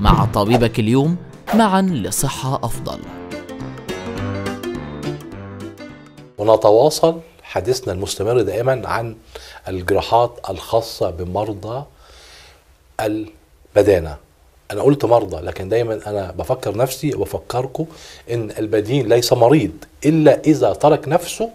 مع طبيبك اليوم معا لصحة أفضل ونتواصل حديثنا المستمر دائما عن الجراحات الخاصة بمرضى البدانة أنا قلت مرضى لكن دايما أنا بفكر نفسي وبفكركم إن البدين ليس مريض إلا إذا ترك نفسه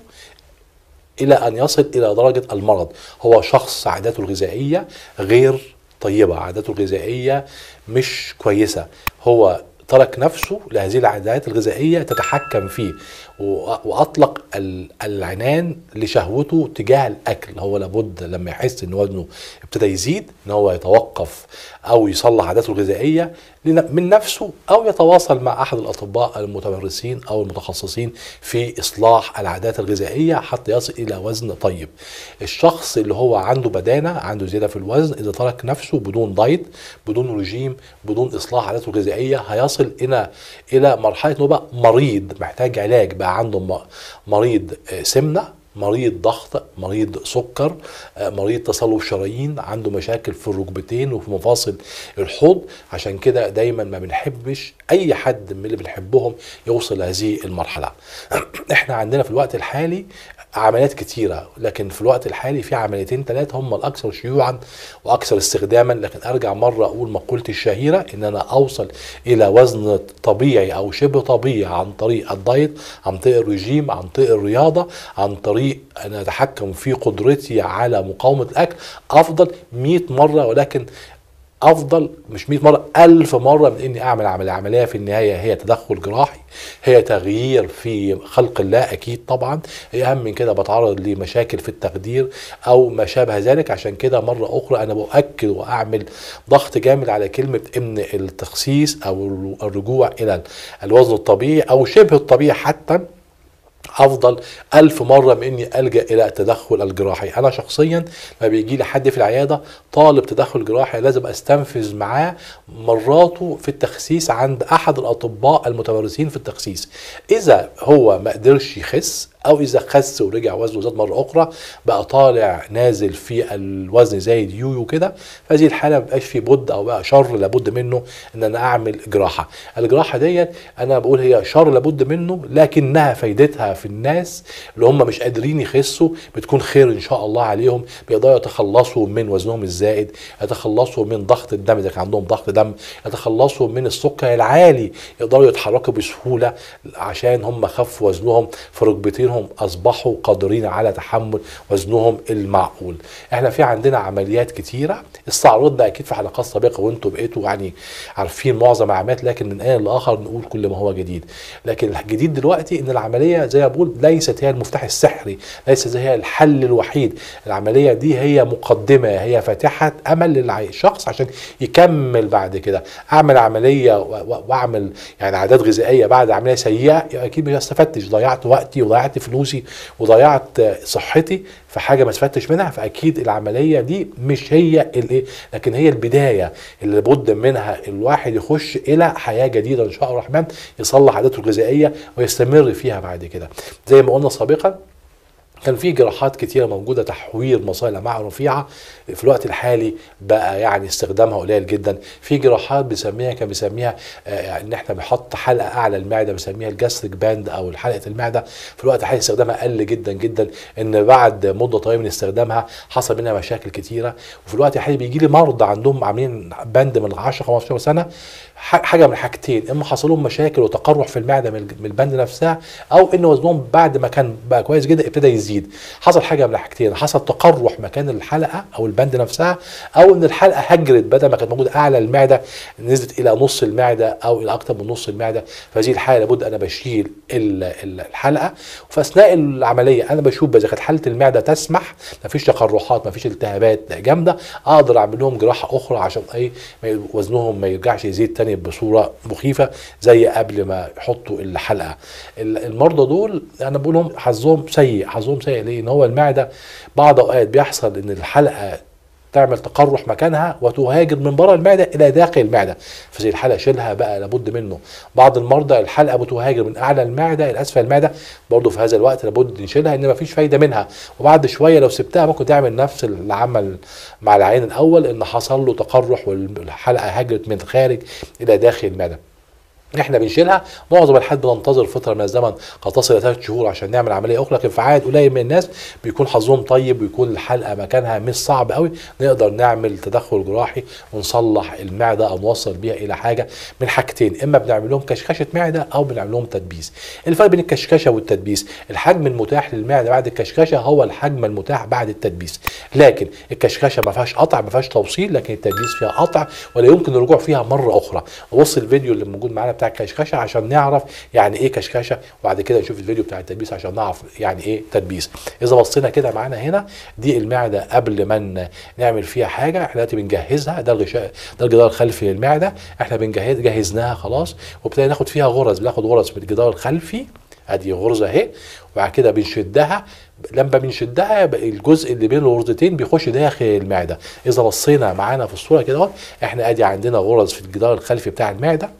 إلى أن يصل إلى درجة المرض هو شخص عاداته الغذائية غير طيبة عاداته الغذائية مش كويسة هو ترك نفسه لهذه العادات الغذائية تتحكم فيه و- وأطلق ال- العنان لشهوته تجاه الأكل هو لابد لما يحس إن وزنه ابتدى يزيد إن هو يتوقف أو يصلح عاداته الغذائية لن- من نفسه أو يتواصل مع أحد الأطباء المتمرسين أو المتخصصين في إصلاح العادات الغذائية حتى يصل إلى وزن طيب الشخص اللي هو عنده بدانة عنده زيادة في الوزن إذا ترك نفسه بدون دايت بدون رجيم بدون إصلاح عاداته الغذائية هيصل إلى إلى مرحلة إنه بقى مريض محتاج علاج بقى عنده م- مريض آه، سمنة مريض ضغط مريض سكر آه، مريض تصلب شرايين عنده مشاكل في الركبتين وفي مفاصل الحوض عشان كده دايما ما بنحبش اي حد من اللي بنحبهم يوصل لهذه المرحله احنا عندنا في الوقت الحالي عمليات كتيرة لكن في الوقت الحالي في عمليتين ثلاثة هم الأكثر شيوعا وأكثر استخداما لكن أرجع مرة أقول مقولتي الشهيرة إن أنا أوصل إلى وزن طبيعي أو شبه طبيعي عن طريق الدايت عن طريق الرجيم عن طريق الرياضة عن طريق أن أتحكم في قدرتي على مقاومة الأكل أفضل 100 مرة ولكن افضل مش 100 مره 1000 مره من اني اعمل عمليه عمليه في النهايه هي تدخل جراحي هي تغيير في خلق الله اكيد طبعا هي اهم من كده بتعرض لمشاكل في التخدير او ما شابه ذلك عشان كده مره اخرى انا باكد واعمل ضغط جامد على كلمه ان التخسيس او الرجوع الى الوزن الطبيعي او شبه الطبيعي حتى افضل ألف مره من اني الجا الى التدخل الجراحي انا شخصيا لما بيجي لي حد في العياده طالب تدخل جراحي لازم استنفذ معاه مراته في التخسيس عند احد الاطباء المتمرسين في التخسيس اذا هو ما قدرش يخس او اذا خس ورجع وزنه زاد مره اخرى بقى طالع نازل في الوزن زي اليويو كده فهذه الحاله ما بقاش في بد او بقى شر لابد منه ان انا اعمل جراحه الجراحه ديت انا بقول هي شر لابد منه لكنها فايدتها في الناس اللي هم مش قادرين يخسوا بتكون خير ان شاء الله عليهم بيقدروا يتخلصوا من وزنهم الزائد يتخلصوا من ضغط الدم اذا كان عندهم ضغط دم يتخلصوا من السكر العالي يقدروا يتحركوا بسهوله عشان هم خفوا وزنهم في ركبتينهم اصبحوا قادرين على تحمل وزنهم المعقول احنا في عندنا عمليات كتيره استعرضنا اكيد في حلقات سابقه وانتم بقيتوا يعني عارفين معظم العمليات لكن من ان لاخر نقول كل ما هو جديد لكن الجديد دلوقتي ان العمليه زي ما بقول ليست هي المفتاح السحري ليست هي الحل الوحيد العمليه دي هي مقدمه هي فاتحه امل للشخص عشان يكمل بعد كده اعمل عمليه و- و- واعمل يعني عادات غذائيه بعد عمليه سيئه اكيد ما استفدتش ضيعت وقتي وضيعت فلوسي وضيعت صحتي في حاجه ما استفدتش منها فاكيد العمليه دي مش هي الايه لكن هي البدايه اللي لابد منها الواحد يخش الى حياه جديده ان شاء الله الرحمن يصلح عاداته الغذائيه ويستمر فيها بعد كده زي ما قلنا سابقا كان في جراحات كتيرة موجودة تحوير مصائل الأمعاء رفيعة في الوقت الحالي بقى يعني استخدامها قليل جدا في جراحات بنسميها كان بيسميها آه ان احنا بنحط حلقة أعلى المعدة بنسميها الجاستريك باند أو حلقة المعدة في الوقت الحالي استخدامها قل جدا جدا ان بعد مدة طويلة من استخدامها حصل منها مشاكل كتيرة وفي الوقت الحالي بيجي لي مرضى عندهم عاملين باند من 10 15 سنة ح- حاجه من حاجتين اما حصل لهم مشاكل وتقرح في المعده من الج- من البند نفسها او ان وزنهم بعد ما كان بقى كويس جدا ابتدى يزيد حصل حاجه من الحاجتين حصل تقرح مكان الحلقه او البند نفسها او ان الحلقه هجرت بدل ما كانت موجوده اعلى المعده نزلت الى نص المعده او الى اكثر من نص المعده فهذه الحاله لابد انا بشيل ال- ال- الحلقه وفي اثناء العمليه انا بشوف اذا كانت حاله المعده تسمح ما فيش تقرحات ما فيش التهابات جامده اقدر اعمل لهم جراحه اخرى عشان ايه ما ي- وزنهم ما يرجعش يزيد تاني بصوره مخيفه زي قبل ما يحطوا الحلقه ال- المرضى دول انا بقول لهم حظهم سيء حظهم سيء ليه ان هو المعده بعض اوقات بيحصل ان الحلقه تعمل تقرح مكانها وتهاجر من بره المعده الى داخل المعده فزي الحلقه شيلها بقى لابد منه بعض المرضى الحلقه بتهاجر من اعلى المعده الى اسفل المعده برضه في هذا الوقت لابد نشيلها ان مفيش فايده منها وبعد شويه لو سبتها ممكن تعمل نفس اللي عمل مع العين الاول ان حصل له تقرح والحلقه هاجرت من الخارج الى داخل المعده احنا بنشيلها معظم الحالات بننتظر فتره من الزمن قد تصل الى ثلاث شهور عشان نعمل عمليه اخرى لكن في عدد قليل من الناس بيكون حظهم طيب ويكون الحلقه مكانها مش صعب قوي نقدر نعمل تدخل جراحي ونصلح المعده او نوصل بيها الى حاجه من حاجتين اما بنعمل لهم كشكشه معده او بنعمل لهم تدبيس الفرق بين الكشكشه والتدبيس الحجم المتاح للمعده بعد الكشكشه هو الحجم المتاح بعد التدبيس لكن الكشكشه ما فيهاش قطع ما فيهاش توصيل لكن التدبيس فيها قطع ولا يمكن الرجوع فيها مره اخرى بص الفيديو اللي موجود معانا بتاع الكشكشه عشان نعرف يعني ايه كشكشه وبعد كده نشوف الفيديو بتاع التدبيس عشان نعرف يعني ايه تدبيس اذا بصينا كده معانا هنا دي المعده قبل ما ن- نعمل فيها حاجه احنا دلوقتي بنجهزها ده الغشاء ده الجدار الخلفي للمعده احنا بنجهز جهزناها خلاص وابتدينا ناخد فيها غرز بناخد غرز من الجدار الخلفي ادي غرزه اهي وبعد كده بنشدها لما بنشدها يبقى الجزء اللي بين الغرزتين بيخش داخل المعده اذا بصينا معانا في الصوره كده اهو احنا ادي عندنا غرز في الجدار الخلفي بتاع المعده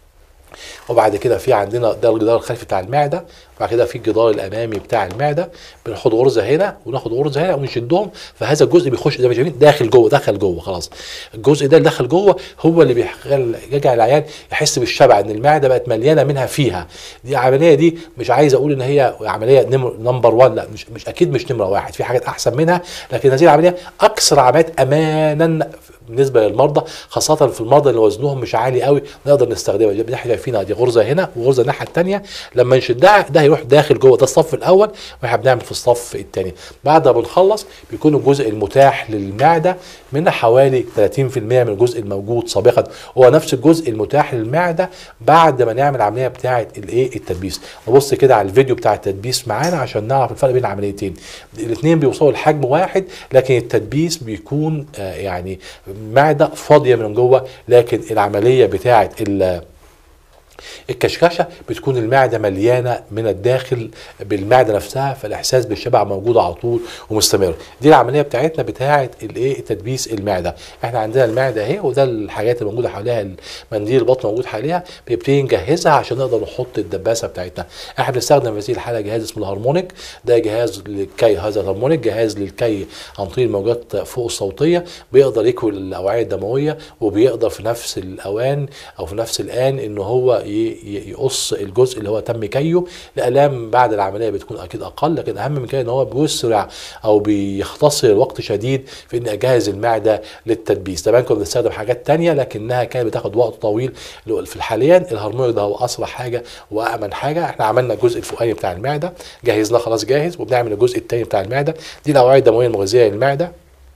وبعد كده في عندنا ده الجدار الخلفي بتاع المعده وبعد كده في الجدار الامامي بتاع المعده بناخد غرزه هنا وناخد غرزه هنا ونشدهم فهذا الجزء بيخش زي ما شايفين داخل جوه دخل جوه خلاص الجزء ده اللي دخل جوه هو اللي بيخل- يجعل العيان يحس بالشبع ان المعده بقت مليانه منها فيها دي العمليه دي مش عايز اقول ان هي عمليه نمر نمبر 1 لا مش, مش اكيد مش نمره واحد في حاجات احسن منها لكن هذه العمليه اكثر عمليات امانا بالنسبه للمرضى خاصه في المرضى اللي وزنهم مش عالي قوي نقدر نستخدمها دي احنا شايفين دي غرزه هنا وغرزه الناحيه الثانيه لما نشدها ده هيروح داخل جوه ده الصف الاول واحنا بنعمل في الصف الثاني بعد ما بنخلص بيكون الجزء المتاح للمعده من حوالي 30% من الجزء الموجود سابقا هو نفس الجزء المتاح للمعده بعد ما نعمل العمليه بتاعه الايه التدبيس نبص كده على الفيديو بتاع التدبيس معانا عشان نعرف الفرق بين العمليتين الاثنين بيوصلوا لحجم واحد لكن التدبيس بيكون آه يعني معده فاضيه من جوه لكن العمليه بتاعه ال- الكشكشه بتكون المعده مليانه من الداخل بالمعده نفسها فالاحساس بالشبع موجود على طول ومستمر دي العمليه بتاعتنا بتاعه الايه تدبيس المعده احنا عندنا المعده اهي وده الحاجات اللي موجوده حواليها المنديل البطن موجود حواليها بنبتدي نجهزها عشان نقدر نحط الدباسه بتاعتنا احنا بنستخدم في هذه الحاله جهاز اسمه الهارمونيك ده جهاز للكي هذا الهارمونيك جهاز للكي عن طريق الموجات فوق الصوتيه بيقدر يكوي الاوعيه الدمويه وبيقدر في نفس الاوان او في نفس الان ان هو ي- ي- يقص الجزء اللي هو تم كيه الالام بعد العمليه بتكون اكيد اقل لكن اهم من كده ان هو بيسرع او بيختصر وقت شديد في ان اجهز المعده للتدبيس طبعا كنا بنستخدم حاجات تانية لكنها كانت بتاخد وقت طويل في حاليا الهرمونيك ده هو اسرع حاجه وامن حاجه احنا عملنا الجزء الفوقاني بتاع المعده جهزناه خلاص جاهز وبنعمل الجزء الثاني بتاع المعده دي الاوعيه الدمويه المغذيه للمعده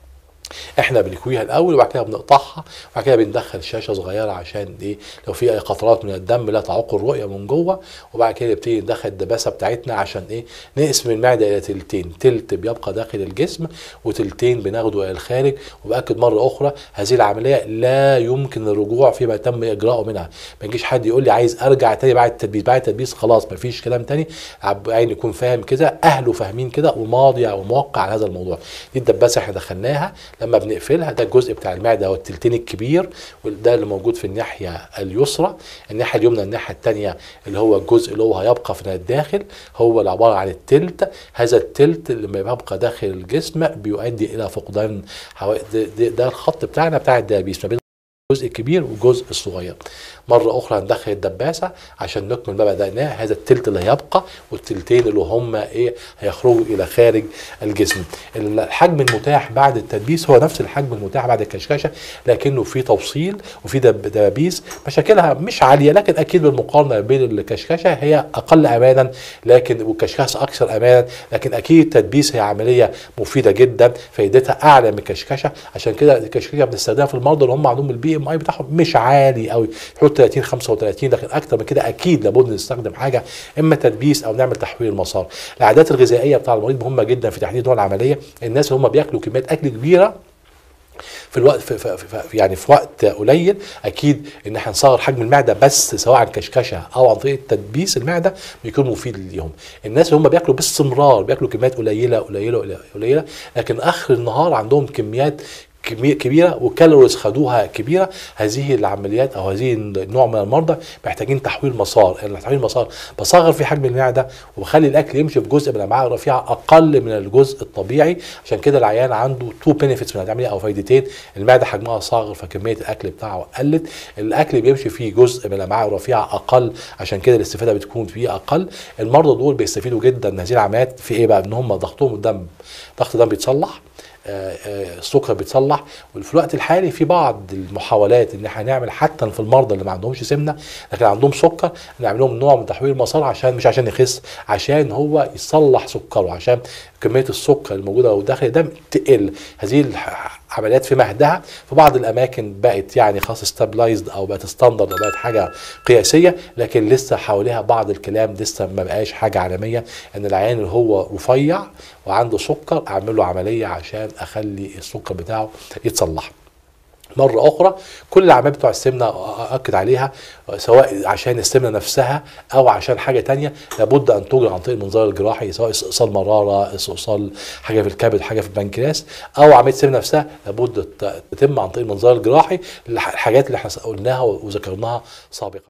احنا بنكويها الاول وبعد كده بنقطعها وبعد كده بندخل شاشه صغيره عشان ايه لو في اي قطرات من الدم لا تعوق الرؤيه من جوه وبعد كده نبتدي ندخل الدباسه بتاعتنا عشان ايه نقسم المعده الى تلتين تلت بيبقى داخل الجسم وتلتين بناخده الى الخارج وباكد مره اخرى هذه العمليه لا يمكن الرجوع فيما تم اجراؤه منها ما يجيش حد يقول لي عايز ارجع تاني بعد التدبيس بعد التدبيس خلاص ما فيش كلام تاني عين يكون فاهم كده اهله فاهمين كده وماضي او موقع على هذا الموضوع دي الدباسه احنا دخلناها لما بنقفلها ده الجزء بتاع المعده هو التلتين الكبير وده اللي موجود في الناحيه اليسرى الناحيه اليمنى الناحيه الثانيه اللي هو الجزء اللي هو هيبقى في الداخل هو اللي عباره عن التلت هذا التلت لما يبقى داخل الجسم بيؤدي الى فقدان حوا... ده, ده, ده الخط بتاعنا بتاع الديابيس ما بين الجزء الكبير والجزء الصغير مرة أخرى هندخل الدباسة عشان نكمل ما بدأناه هذا التلت اللي هيبقى والتلتين اللي هم إيه هيخرجوا إلى خارج الجسم الحجم المتاح بعد التدبيس هو نفس الحجم المتاح بعد الكشكشة لكنه في توصيل وفي دب دبابيس مشاكلها مش عالية لكن أكيد بالمقارنة بين الكشكشة هي أقل أمانا لكن والكشكشة أكثر أمانا لكن أكيد التدبيس هي عملية مفيدة جدا فايدتها أعلى من الكشكشة عشان كده الكشكشة بنستخدمها في المرضى اللي هم عندهم البي ام اي بتاعهم مش عالي قوي يحط 30 35 لكن اكتر من كده اكيد لابد نستخدم حاجه اما تدبيس او نعمل تحويل المسار العادات الغذائيه بتاع المريض مهمه جدا في تحديد نوع العمليه الناس اللي هم بياكلوا كميات اكل كبيره في الوقت في في في يعني في وقت قليل اكيد ان احنا نصغر حجم المعده بس سواء عن كشكشه او عن طريق تدبيس المعده بيكون مفيد ليهم الناس اللي هم بياكلوا باستمرار بياكلوا كميات قليله قليله قليله لكن اخر النهار عندهم كميات كمية كبيره وكالوريز خدوها كبيره هذه العمليات او هذه النوع من المرضى محتاجين تحويل مسار يعني تحويل مسار بصغر في حجم المعده وبخلي الاكل يمشي في جزء من الامعاء الرفيعه اقل من الجزء الطبيعي عشان كده العيان عنده تو بينيفيتس من العمليه او فايدتين المعده حجمها صاغر فكميه الاكل بتاعه قلت الاكل بيمشي فيه جزء من الامعاء الرفيعه اقل عشان كده الاستفاده بتكون فيه اقل المرضى دول بيستفيدوا جدا من هذه العمليات في ايه بقى ان هم ضغطهم الدم ضغط الدم بيتصلح آه، آه، السكر بيتصلح وفي الوقت الحالي في بعض المحاولات ان احنا نعمل حتى في المرضى اللي ما عندهمش سمنه لكن عندهم سكر نعمل لهم نوع من تحويل المسار عشان مش عشان يخس عشان هو يصلح سكره عشان كميه السكر الموجوده داخل الدم تقل هذه العمليات في مهدها في بعض الاماكن بقت يعني خلاص ستابلايزد او بقت ستاندرد او بقت حاجه قياسيه لكن لسه حواليها بعض الكلام لسه ما بقاش حاجه عالميه ان العيان اللي هو رفيع وعنده سكر اعمل له عمليه عشان اخلي السكر بتاعه يتصلح مرة أخرى كل العمليات بتوع السمنة أؤكد عليها سواء عشان السمنة نفسها أو عشان حاجة تانية لابد أن تجرى عن طريق المنظار الجراحي سواء استئصال مرارة استئصال حاجة في الكبد حاجة في البنكرياس أو عملية السمنة نفسها لابد تتم عن طريق المنظار الجراحي الحاجات اللي احنا قلناها وذكرناها سابقا